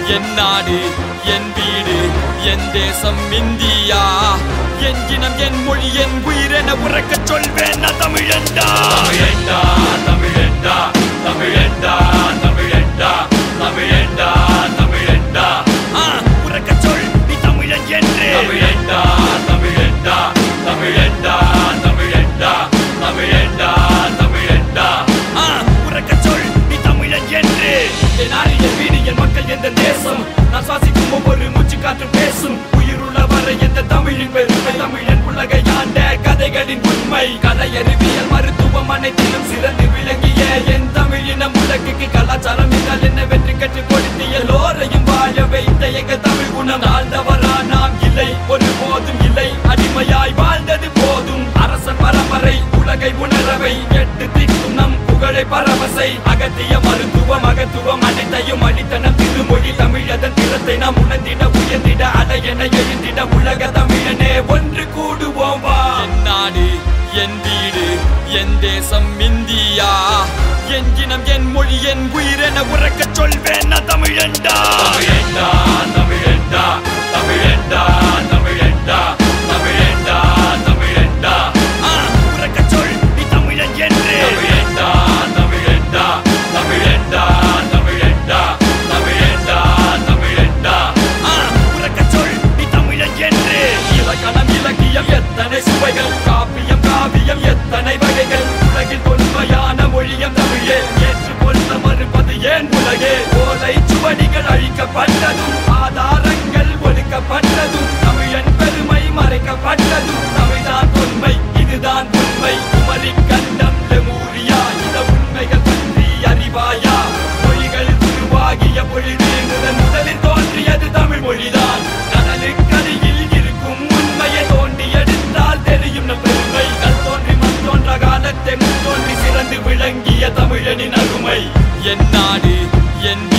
என் நாடு என் வீடு என் தேசம் இந்தியா என் இனம் என் மொழி என் உயிரென உறக்கச் சொல்வேன் நான் தமிழண்டா தமிழண்டா தமிழண்டா தமிழண்டா தமிழண்டா தமிழண்டா தமிழண்டா ஆ, உறக்கச் சொல் நீ தமிழன் என்று தமிழண்டா தமிழண்டா தமிழண்டா தமிழண்டா தமிழண்டா தமிழண்டா ஆ, உறக்கச் சொல் நீ தமிழன் என்று என் நாடு என் வீடு என் மக்கள் எந்த தேசம் நான் சுவாசிக்கும் ஒவ்வொரு மூச்சு காற்று பேசும் உயிருள்ள வரை எந்த தமிழின் பெருமை தமிழன் உலகை ஆண்ட கதைகளின் உண்மை கலை அறிவியல் மருத்துவம் அனைத்திலும் சிறந்து விளங்கிய என் தமிழினம் உலகுக்கு கலாச்சாரம் என்றால் என்ன வெற்றி கற்றுக் கொடுத்து எல்லோரையும் வாழ வைத்த எங்கள் தமிழ் குணம் ஆழ்ந்தவரா நாம் இல்லை ஒரு போதும் இல்லை அடிமையாய் வாழ்ந்தது போதும் அரசன் பரம்பரை உலகை உணரவை எட்டு திக்கும் நம் புகழை பரவசை அகத்திய மருத்துவம் அகத்துவம் அனைத்தையும் அளித்தன திருமொழி தமிழதன் திறத்தை நாம் உணர்ந்திட உயர்ந்திட அலையென எழுந்திட உலக தமிழனே ஒன்று கூடுவோம் வா என் நாடு என் வீடு என் தேசம் இந்தியா என் இனம் என் மொழி என் உயிரென உறக்கச் சொல்வேன் நான் தமிழண்டா தமிழண்டா தமிழண்டா தமிழண்டா தமிழண்டா தமிழண்டா தமிழண்டா ஆ, உறக்கச் சொல் நீ தமிழன் என்று தமிழண்டா தமிழண்டா தமிழண்டா தமிழண்டா தமிழண்டா தமிழண்டா ஆ, உறக்கச் சொல் நீ தமிழன் என்று இலக்கணம் இலக்கியம் எத்தனை சுவைகள் காப்பியம் காவியம் எத்தனை வகைகள் உலகில் தொன்மையான மொழியம் தமிழே ஏற்றுக்கொள்ள மறுப்பது ஏன் உலகே ஓலை சுவடிகள் அழிக்கப்பட்டதும் ஆதாரங்கள் ஒடுக்கப்பட்டதும் தமிழன் பெருமை மறைக்கப்பட்டதும் தமிழ்தான் தொன்மை இதுதான் உண்மை குமரி கண்டம் லெமூரியா இந்த உண்மைகள் பற்றி அறிவாயா மொழிகள் உருவாகிய பொழுது முதன் முதலில் தோன்றியது தமிழ் மொழிதான் கடலுக்கடியில் இருக்கும் உண்மையை தோண்டி எடுத்தால் தெரியும் நம் பெருமை கல் தோன்றி மண் தோன்ற காலத்தை முன் தோன்றி சிறந்து விளங்கிய தமிழனின் அருமை என் நாடு என்